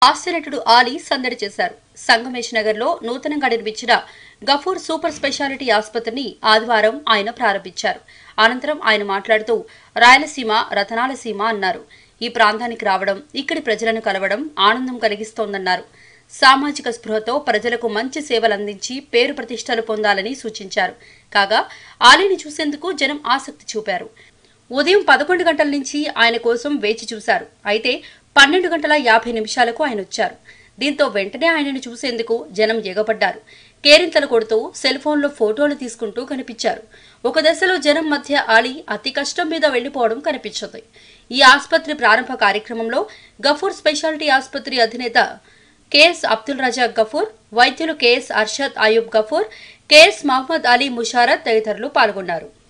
హాస్యనటుడు ఆలీ సందడి చేశారు సంగమేష్ నగర్ లో నూతనంగా నిర్మించిన గఫూర్ సూపర్ స్పెషాలిటీ ఆసుపత్రిని ఆదివారం ఆయన ప్రారంభించారు అనంతరం ఆయన మాట్లాడుతూ రాయలసీమ రతనాల సీమ అన్నారు ఈ ప్రాంతానికి రావడం ఇక్కడి ప్రజలను కలవడం ఆనందం కలిగిస్తోందన్నారు సామాజిక స్పృహతో ప్రజలకు మంచి సేవలు అందించి పేరు ప్రతిష్టలు పొందాలని సూచించారు కాగా ఆలీని చూసేందుకు జనం ఆసక్తి చూపారు ఉదయం పదకొండు గంటల నుంచి ఆయన కోసం వేచి చూశారు అయితే పన్నెండు గంటల యాభై నిమిషాలకు ఆయన వచ్చారు దీంతో వెంటనే ఆయనను చూసేందుకు జనం ఎగబడ్డారు కేరింతలు కొడుతూ సెల్ ఫోన్లో ఫోటోలు తీసుకుంటూ కనిపించారు ఒక దశలో జనం మధ్య ఆలి అతి కష్టం మీద వెళ్లిపోవడం కనిపించింది ఈ ఆసుపత్రి ప్రారంభ కార్యక్రమంలో గఫూర్ స్పెషాలిటీ ఆసుపత్రి అధినేత కెఎస్ అబ్దుల్ రజాక్ గఫూర్ వైద్యులు కెఎస్ అర్షద్ అయూబ్ గఫూర్ కెఎస్ మహమ్మద్ అలీ ముషారత్ తదితరులు పాల్గొన్నారు